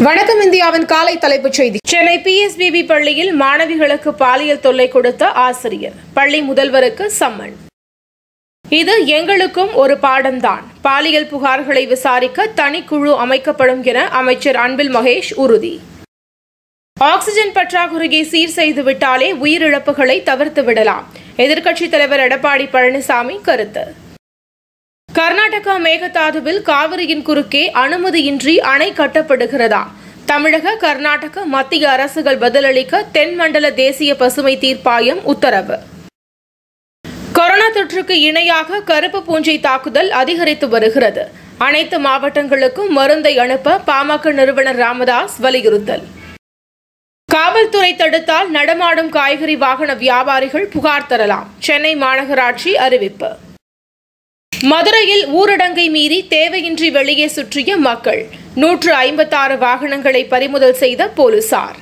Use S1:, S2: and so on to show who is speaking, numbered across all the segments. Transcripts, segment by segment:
S1: வணக்கம் இந்தியாவின் காலை தலைப்புச் செய்தி சென்னை பிஎஸ்பிபி பள்ளியில் மாணவிகளுக்கு பாலியல் தொல்லை கொடுத்த ஆசிரியர் பள்ளி முதல்வருக்கு சம்மன் இது எங்களுக்கும் ஒரு பாடம்தான் பாலியல் புகார்களை விசாரிக்க தனிக்குழு அமைக்கப்படும் என அமைச்சர் அன்பில் மகேஷ் உறுதி ஆக்சிஜன் பற்றாக்குறையை சீர் செய்து விட்டாலே உயிரிழப்புகளை தவிர்த்து விடலாம் எதிர்க்கட்சித் தலைவர் எடப்பாடி பழனிசாமி கருத்து கர்நாடகா மேகதாதுவில் காவிரியின் குறுக்கே அனுமதியின்றி அணை கட்டப்படுகிறதா தமிழக கர்நாடக மத்திய அரசுகள் பதிலளிக்க தென்மண்டல தேசிய பசுமை தீர்ப்பாயம் உத்தரவு கொரோனா தொற்றுக்கு இணையாக கருப்பு பூஞ்சை தாக்குதல் அதிகரித்து வருகிறது அனைத்து மாவட்டங்களுக்கும் மருந்தை அனுப்ப பாமக நிறுவனர் ராமதாஸ் வலியுறுத்தல் காவல்துறை தடுத்தால் நடமாடும் காய்கறி வாகன வியாபாரிகள் புகார் தரலாம் சென்னை மாநகராட்சி அறிவிப்பு மதுரையில் ஊரடங்கை மீறி தேவையின்றி வெளியே சுற்றிய மக்கள் நூற்று ஐம்பத்தாறு வாகனங்களை பறிமுதல் செய்த போலீசார்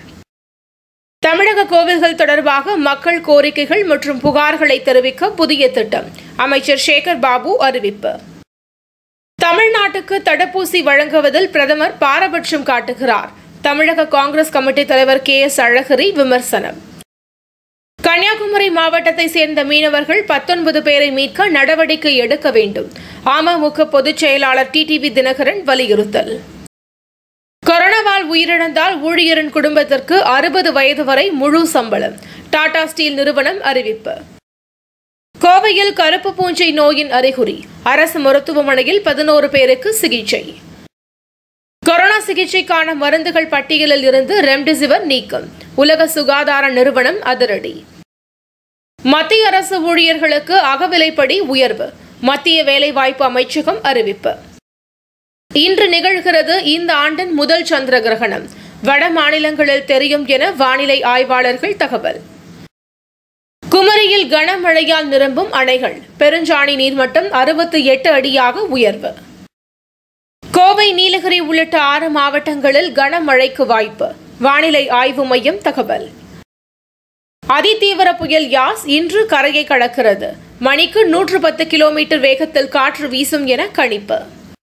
S1: தமிழக கோவில்கள் தொடர்பாக மக்கள் கோரிக்கைகள் மற்றும் புகார்களை தெரிவிக்க புதிய திட்டம் அமைச்சர் சேகர் பாபு அறிவிப்பு தமிழ்நாட்டுக்கு தடுப்பூசி வழங்குவதில் பிரதமர் பாரபட்சம் காட்டுகிறார் தமிழக காங்கிரஸ் கமிட்டி தலைவர் கே எஸ் அழகிரி விமர்சனம் கன்னியாகுமரி மாவட்டத்தை சேர்ந்த மீனவர்கள் பத்தொன்பது பேரை மீட்க நடவடிக்கை எடுக்க வேண்டும் அமமுக பொதுச் செயலாளர் டிடிவி தினகரன் வலியுறுத்தல் கொரோனாவால் உயிரிழந்தால் ஊழியரின் குடும்பத்திற்கு அறுபது வயது வரை முழு சம்பளம் டாடா ஸ்டீல் நிறுவனம் அறிவிப்பு கோவையில் கருப்பு பூஞ்சை நோயின் அறிகுறி அரசு மருத்துவமனையில் பதினோரு பேருக்கு சிகிச்சை கொரோனா சிகிச்சைக்கான மருந்துகள் பட்டியலில் இருந்து ரெம்டெசிவிர் நீக்கம் உலக சுகாதார நிறுவனம் அதிரடி மத்திய அரசு ஊழியர்களுக்கு அகவிலைப்படி உயர்வு மத்திய வேலைவாய்ப்பு அமைச்சகம் அறிவிப்பு இன்று நிகழ்கிறது இந்த ஆண்டின் முதல் சந்திர கிரகணம் வட மாநிலங்களில் தெரியும் என வானிலை ஆய்வாளர்கள் தகவல் குமரியில் கனமழையால் நிரம்பும் அணைகள் பெருஞ்சாணி நீர்மட்டம் அறுபத்தி எட்டு அடியாக உயர்வு கோவை நீலகிரி உள்ளிட்ட ஆறு மாவட்டங்களில் கனமழைக்கு வாய்ப்பு வானிலை ஆய்வு மையம் தகவல் அதிதீவிர புயல் யாஸ் இன்று கரையை கடக்கிறது மணிக்கு நூற்று பத்து கிலோமீட்டர் வேகத்தில் காற்று வீசும் என கணிப்பு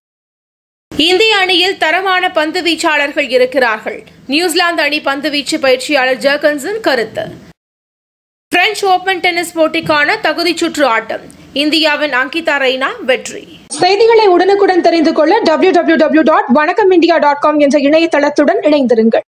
S1: இந்திய அணியில் தரமான பந்து வீச்சாளர்கள் இருக்கிறார்கள் நியூசிலாந்து அணி பந்து வீச்சு பயிற்சியாளர் ஜர்கன்சன் கருத்து பிரெஞ்சு ஓபன் டென்னிஸ் போட்டிக்கான தகுதிச் சுற்று ஆட்டம் இந்தியாவின் அங்கிதா ரெய்னா வெற்றி
S2: செய்திகளை உடனுக்குடன் தெரிந்து கொள்ள W W W dot Vanakkam India dot com என்ற இணையதளத்துடன் இணைந்திருங்கள்